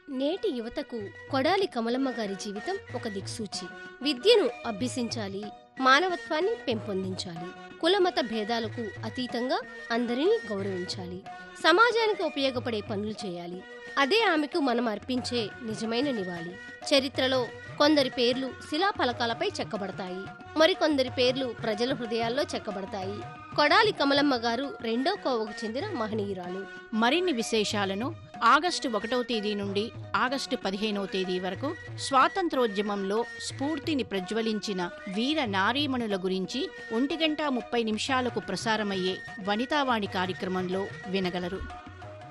నేటి యువతకు కొడాలి కమలమ్మ గారి జీవితం ఒక దిక్సూచి విద్యను అభ్యసించాలి మానవత్వాన్ని పెంపొందించాలి కులమత భేదాలకు అతీతంగా అందరినీ గౌరవించాలి సమాజానికి ఉపయోగపడే పనులు చేయాలి అదే ఆమెకు మనం అర్పించే నిజమైన నివాళి చరిత్రలో కొందరి పేర్లు శిలాఫలకాలపై చెక్కబడతాయి మరికొందరి పేర్లు ప్రజల హృదయాల్లో చెక్కబడతాయి కొడాలి కమలమ్మ గారు రెండో కోవకు చెందిన మహనీయురాలు మరిన్ని విశేషాలను ఆగస్టు ఒకటవ తేదీ నుండి ఆగస్టు పదిహేనవ తేదీ వరకు స్వాతంత్రోద్యమంలో స్ఫూర్తిని ప్రజ్వలించిన వీర నారీమణుల గురించి ఒంటి గంట ముప్పై నిమిషాలకు ప్రసారమయ్యే వనితావాణి కార్యక్రమంలో వినగలరు